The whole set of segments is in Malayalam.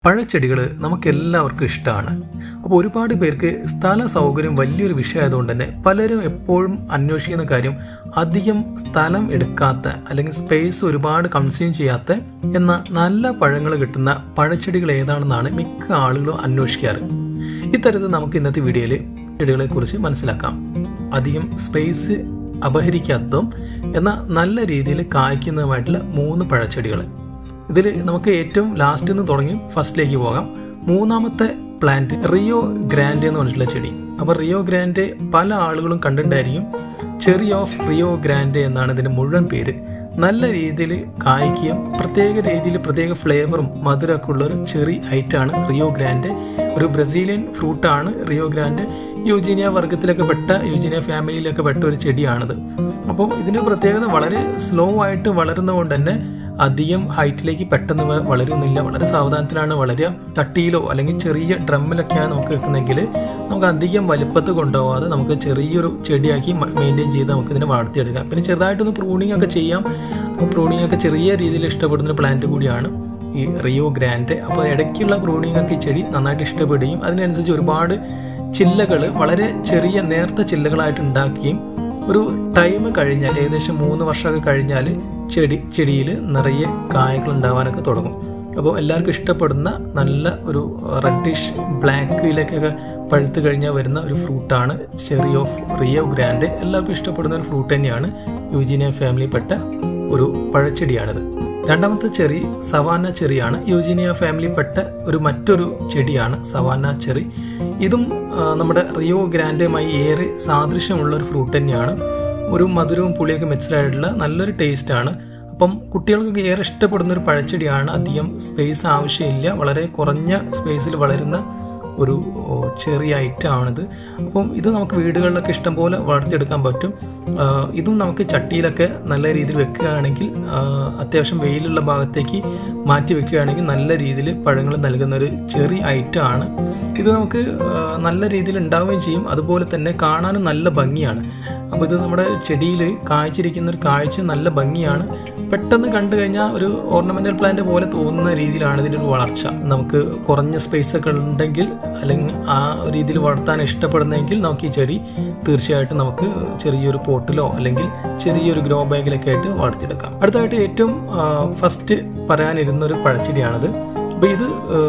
പഴച്ചെടികൾ നമുക്ക് എല്ലാവർക്കും ഇഷ്ടമാണ് അപ്പോൾ ഒരുപാട് പേർക്ക് സ്ഥല സൗകര്യം വലിയൊരു വിഷയമായതുകൊണ്ട് തന്നെ പലരും എപ്പോഴും അന്വേഷിക്കുന്ന കാര്യം അധികം സ്ഥലം എടുക്കാത്ത അല്ലെങ്കിൽ സ്പേസ് ഒരുപാട് കൺസ്യൂം ചെയ്യാത്ത എന്ന നല്ല പഴങ്ങൾ കിട്ടുന്ന പഴച്ചെടികൾ ഏതാണെന്നാണ് മിക്ക ആളുകളും അന്വേഷിക്കാറ് ഇത്തരത്തിൽ നമുക്ക് ഇന്നത്തെ വീഡിയോയിൽ ചെടികളെ കുറിച്ച് മനസ്സിലാക്കാം അധികം സ്പേസ് അപഹരിക്കാത്തതും എന്നാൽ നല്ല രീതിയിൽ കായ്ക്കുന്നതുമായിട്ടുള്ള മൂന്ന് പഴച്ചെടികൾ ഇതിൽ നമുക്ക് ഏറ്റവും ലാസ്റ്റ് നിന്ന് തുടങ്ങി ഫസ്റ്റിലേക്ക് പോകാം മൂന്നാമത്തെ പ്ലാന്റ് റിയോ ഗ്രാൻഡ് എന്ന് പറഞ്ഞിട്ടുള്ള ചെടി അപ്പോൾ റിയോ ഗ്രാൻഡ് പല ആളുകളും കണ്ടിട്ടുണ്ടായിരിക്കും ചെറി ഓഫ് റിയോ ഗ്രാൻഡ് എന്നാണ് ഇതിന്റെ മുഴുവൻ പേര് നല്ല രീതിയിൽ കായ്ക്കുകയും പ്രത്യേക രീതിയിൽ പ്രത്യേക ഫ്ലേവറും മധുരമൊക്കെ ഉള്ള ഒരു ചെറി ഐറ്റാണ് റിയോ ഗ്രാൻഡ് ഒരു ബ്രസീലിയൻ ഫ്രൂട്ടാണ് റിയോ ഗ്രാൻഡ് യൂജീനിയ വർഗത്തിലൊക്കെ പെട്ട യൂജീനിയ ഫാമിലിയിലൊക്കെ പെട്ട ഒരു ചെടിയാണിത് അപ്പോൾ ഇതിന്റെ പ്രത്യേകത വളരെ സ്ലോ ആയിട്ട് വളരുന്നതുകൊണ്ട് തന്നെ അധികം ഹൈറ്റിലേക്ക് പെട്ടെന്ന് വ- വളരുന്നില്ല വളരെ സാവധാനത്തിലാണ് വളരുക ചട്ടിയിലോ അല്ലെങ്കിൽ ചെറിയ ഡ്രമ്മിലൊക്കെയാണ് നമുക്ക് വെക്കുന്നെങ്കിൽ നമുക്ക് അധികം വലുപ്പത്ത് കൊണ്ടുപോകാതെ നമുക്ക് ചെറിയൊരു ചെടിയാക്കി മെയിൻറ്റെയിൻ ചെയ്ത് നമുക്ക് ഇതിനെ വളർത്തിയെടുക്കാം പിന്നെ ചെറുതായിട്ടൊന്ന് പ്രൂണിംഗ് ഒക്കെ ചെയ്യാം പ്രൂണിംഗ് ഒക്കെ ചെറിയ രീതിയിൽ ഇഷ്ടപ്പെടുന്ന ഒരു പ്ലാന്റ് കൂടിയാണ് ഈ റിയോ ഗ്രാൻഡ് അപ്പോൾ ഇടയ്ക്കുള്ള പ്രൂണിംഗ് ഒക്കെ ഈ ചെടി നന്നായിട്ട് ഇഷ്ടപ്പെടുകയും അതിനനുസരിച്ച് ഒരുപാട് ചില്ലകൾ വളരെ ചെറിയ നേർത്ത ചില്ലകളായിട്ട് ഉണ്ടാക്കുകയും ഒരു ടൈം കഴിഞ്ഞാൽ ഏകദേശം മൂന്ന് വർഷമൊക്കെ കഴിഞ്ഞാൽ ചെടി ചെടിയിൽ നിറയെ കായകൾ ഉണ്ടാവാനൊക്കെ തുടങ്ങും അപ്പോൾ എല്ലാവർക്കും ഇഷ്ടപ്പെടുന്ന നല്ല ഒരു റെഡിഷ് ബ്ലാക്കിലേക്കൊക്കെ പഴുത്ത് കഴിഞ്ഞാൽ വരുന്ന ഒരു ഫ്രൂട്ടാണ് ചെറി ഓഫ് റിയോ ഗ്രാൻഡ് എല്ലാവർക്കും ഇഷ്ടപ്പെടുന്ന ഒരു ഫ്രൂട്ട് തന്നെയാണ് യൂജീനിയ ഫാമിലിയിൽപ്പെട്ട ഒരു പഴച്ചെടിയാണിത് രണ്ടാമത്തെ ചെറി സവാന ചെറിയാണ് യൂജീനിയ ഫാമിലിയിൽപ്പെട്ട ഒരു മറ്റൊരു ചെടിയാണ് സവാന ചെറി ഇതും ആ, നമ്മുടെ റിയോ ഗ്രാൻഡുമായി ഏറെ സാദൃശ്യമുള്ള ഒരു ഫ്രൂട്ട് തന്നെയാണ് ഒരു മധുരവും പുളിയൊക്കെ മിക്സ്ഡ് ആയിട്ടുള്ള നല്ലൊരു ടേസ്റ്റ് ആണ് അപ്പം കുട്ടികൾക്ക് ഏറെ ഇഷ്ടപ്പെടുന്ന ഒരു പഴച്ചെടിയാണ് അധികം സ്പേസ് ആവശ്യമില്ല വളരെ കുറഞ്ഞ സ്പേസിൽ വളരുന്ന ഒരു ഓ, ചെറിയ ഐറ്റം ആണിത് അപ്പം ഇത് നമുക്ക് വീടുകളിലൊക്കെ ഇഷ്ടം പോലെ വളർത്തിയെടുക്കാൻ പറ്റും ആ, ഇതും നമുക്ക് ചട്ടിയിലൊക്കെ നല്ല രീതിയിൽ വെക്കുകയാണെങ്കിൽ ആ, അത്യാവശ്യം വെയിലുള്ള ഭാഗത്തേക്ക് മാറ്റി വെക്കുകയാണെങ്കിൽ നല്ല രീതിയിൽ പഴങ്ങൾ നൽകുന്ന ഒരു ചെറിയ ഐറ്റം ആണ് ഇത് നമുക്ക് ആ, നല്ല രീതിയിൽ ഉണ്ടാവുകയും ചെയ്യും അതുപോലെ തന്നെ കാണാനും നല്ല ഭംഗിയാണ് അപ്പോൾ ഇത് നമ്മുടെ ചെടിയിൽ കായ്ച്ചിരിക്കുന്ന ഒരു കാഴ്ച നല്ല ഭംഗിയാണ് പെട്ടെന്ന് കണ്ടു കഴിഞ്ഞാൽ ഒരു ഓർണമെന്റൽ പ്ലാന്റ് പോലെ തോന്നുന്ന രീതിയിലാണ് ഇതിൻ്റെ ഒരു വളർച്ച നമുക്ക് കുറഞ്ഞ സ്പേസ് ഒക്കെ ഉണ്ടെങ്കിൽ അല്ലെങ്കിൽ ആ രീതിയിൽ വളർത്താൻ ഇഷ്ടപ്പെടുന്നെങ്കിൽ നമുക്ക് ഈ ചെടി തീർച്ചയായിട്ടും നമുക്ക് ചെറിയൊരു പോട്ടിലോ അല്ലെങ്കിൽ ചെറിയൊരു ഗ്രോ ബാഗിലൊക്കെ ആയിട്ട് വളർത്തിയെടുക്കാം അടുത്തതായിട്ട് ഏറ്റവും ഫസ്റ്റ് പറയാനിരുന്ന ഒരു പഴച്ചെടിയാണിത് അപ്പോൾ ഇത്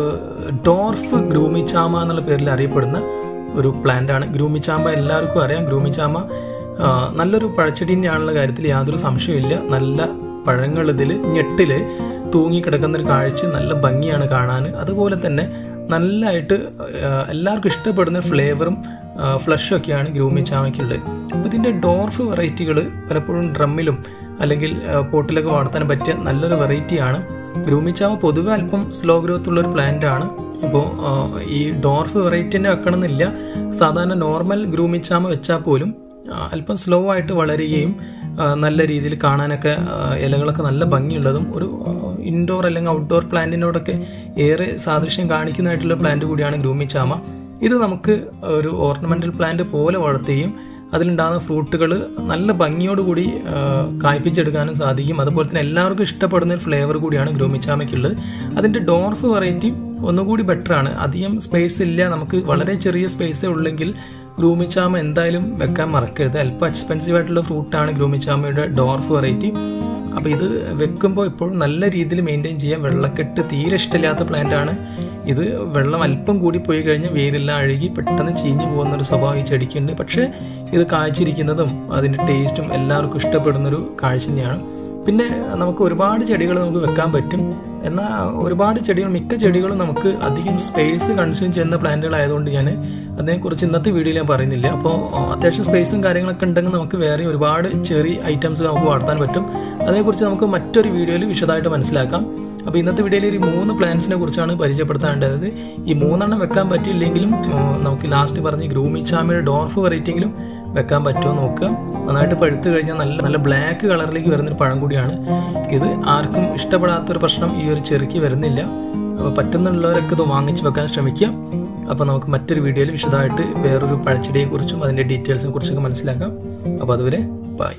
ഡോർഫ് ഗ്രൂമിച്ചാമ എന്നുള്ള പേരിൽ അറിയപ്പെടുന്ന ഒരു പ്ലാന്റ് ആണ് ഗ്രൂമിച്ചാമ്പ എല്ലാവർക്കും അറിയാം ഗ്രൂമിച്ചാമ്പ ആ, നല്ലൊരു പഴച്ചെടി തന്നെയാണുള്ള കാര്യത്തിൽ യാതൊരു സംശയമില്ല നല്ല പഴങ്ങൾ ഇതിൽ ഞെട്ടില് തൂങ്ങിക്കിടക്കുന്ന ഒരു കാഴ്ച നല്ല ഭംഗിയാണ് കാണാൻ അതുപോലെ തന്നെ നല്ലതായിട്ട് ആ, എല്ലാവർക്കും ഇഷ്ടപ്പെടുന്ന ഫ്ലേവറും ഫ്ലഷും ഒക്കെയാണ് ഗ്രൂമി ചാമയ്ക്കുള്ളത് അപ്പോൾ ഇതിൻ്റെ ഡോർഫ് വെറൈറ്റികൾ പലപ്പോഴും ഡ്രമ്മിലും അല്ലെങ്കിൽ ആ, പോട്ടിലൊക്കെ വളർത്താൻ പറ്റിയ നല്ലൊരു വെറൈറ്റിയാണ് ഗ്രൂമിച്ചാമ പൊതുവെ അല്പം സ്ലോ ഗ്രോത്ത് ഉള്ള ഒരു പ്ലാന്റ് ആണ് ഇപ്പോൾ ഈ ഡോർഫ് വെറൈറ്റി തന്നെ വെക്കണമെന്നില്ല സാധാരണ നോർമൽ ഗ്രൂമിച്ചാമ വെച്ചാൽ പോലും ആ, അല്പം സ്ലോ ആയിട്ട് വളരുകയും ആ, നല്ല രീതിയിൽ കാണാനൊക്കെ ആ, ഇലകളൊക്കെ നല്ല ഭംഗിയുള്ളതും ഒരു ഇൻഡോർ അല്ലെങ്കിൽ ഔട്ട്ഡോർ പ്ലാന്റിനോടൊക്കെ ഏറെ സാദൃശ്യം കാണിക്കുന്നതായിട്ടുള്ള പ്ലാന്റ് കൂടിയാണ് ഗ്രൂമിച്ചാമ ഇത് നമുക്ക് ഒരു ഓർണമെന്റൽ പ്ലാന്റ് പോലെ വളർത്തുകയും അതിലുണ്ടാകുന്ന ഫ്രൂട്ടുകൾ നല്ല ഭംഗിയോടുകൂടി ആ, കായ്പ്പിച്ചെടുക്കാനും സാധിക്കും അതുപോലെ തന്നെ എല്ലാവർക്കും ഇഷ്ടപ്പെടുന്ന ഒരു ഫ്ലേവർ കൂടിയാണ് ഗ്രോമിച്ചാമയ്ക്കുള്ളത് അതിൻ്റെ ഡോർഫ് വെറൈറ്റി ഒന്നുകൂടി ബെറ്റർ ആണ് അധികം സ്പേസ് ഇല്ല നമുക്ക് വളരെ ചെറിയ സ്പേസേ ഉള്ളെങ്കിൽ ഗ്രൂമിച്ചാമ എന്തായാലും വെക്കാൻ മറക്കരുത് അല്പം എക്സ്പെൻസീവ് ആയിട്ടുള്ള ഫ്രൂട്ടാണ് ഗ്രൂമിച്ചാമയുടെ ഡോർഫ് വെറൈറ്റി അപ്പോൾ ഇത് വെക്കുമ്പോൾ ഇപ്പോഴും നല്ല രീതിയിൽ മെയിൻറ്റെയിൻ ചെയ്യാം വെള്ളക്കെട്ട് തീരെ ഇഷ്ടമില്ലാത്ത പ്ലാന്റ് ആണ് ഇത് വെള്ളം അല്പം കൂടി പോയി കഴിഞ്ഞാൽ വേരെല്ലാം അഴുകി പെട്ടെന്ന് ചീഞ്ഞു പോകുന്ന ഒരു സ്വഭാവം ഈ ചെടിക്കുണ്ട് പക്ഷേ ഇത് കായ്ച്ചിരിക്കുന്നതും അതിൻ്റെ ടേസ്റ്റും എല്ലാവർക്കും ഇഷ്ടപ്പെടുന്നൊരു കാഴ്ച തന്നെയാണ് പിന്നെ നമുക്ക് ഒരുപാട് ചെടികൾ നമുക്ക് വെക്കാൻ പറ്റും എന്നാൽ ഒരുപാട് ചെടികൾ മിക്ക ചെടികളും നമുക്ക് അധികം സ്പേസ് കൺസ്യൂം ചെയ്യുന്ന പ്ലാന്റുകൾ ആയതുകൊണ്ട് ഞാൻ അതിനെക്കുറിച്ച് ഇന്നത്തെ വീഡിയോയിൽ ഞാൻ പറയുന്നില്ല അപ്പോൾ അത്യാവശ്യം സ്പേസും കാര്യങ്ങളൊക്കെ ഉണ്ടെങ്കിൽ നമുക്ക് വേറെ ഒരുപാട് ചെറിയ ഐറ്റംസ് നമുക്ക് വളർത്താൻ പറ്റും അതിനെക്കുറിച്ച് നമുക്ക് മറ്റൊരു വീഡിയോയിൽ വിശദമായിട്ട് മനസ്സിലാക്കാം അപ്പോൾ ഇന്നത്തെ വീഡിയോയിൽ ഒരു മൂന്ന് പ്ലാന്റ്സിനെ കുറിച്ചാണ് പരിചയപ്പെടുത്താണ്ടത് ഈ മൂന്നെണ്ണം വെക്കാൻ പറ്റിയില്ലെങ്കിലും ഉം, നമുക്ക് ലാസ്റ്റ് പറഞ്ഞ ഗ്രൂമിച്ചാമയുടെ ഡോർഫ് വെറൈറ്റിയെങ്കിലും വെക്കാൻ പറ്റുമോ നോക്കുക നന്നായിട്ട് പഴുത്ത് കഴിഞ്ഞാൽ നല്ല നല്ല ബ്ലാക്ക് കളറിലേക്ക് വരുന്നൊരു പഴം കൂടിയാണ് ഇത് ആർക്കും ഇഷ്ടപ്പെടാത്തൊരു പ്രശ്നം ഈ ഒരു ചെറുക്കി വരുന്നില്ല അപ്പോൾ പറ്റുന്നുള്ളവരൊക്കെ ഇത് വാങ്ങിച്ച് വെക്കാൻ ശ്രമിക്കുക അപ്പോൾ നമുക്ക് മറ്റൊരു വീഡിയോയിൽ വിശദമായിട്ട് വേറൊരു പഴച്ചെടിയെക്കുറിച്ചും അതിൻ്റെ ഡീറ്റെയിൽസിനെ കുറിച്ചൊക്കെ മനസ്സിലാക്കാം അപ്പോൾ അതുവരെ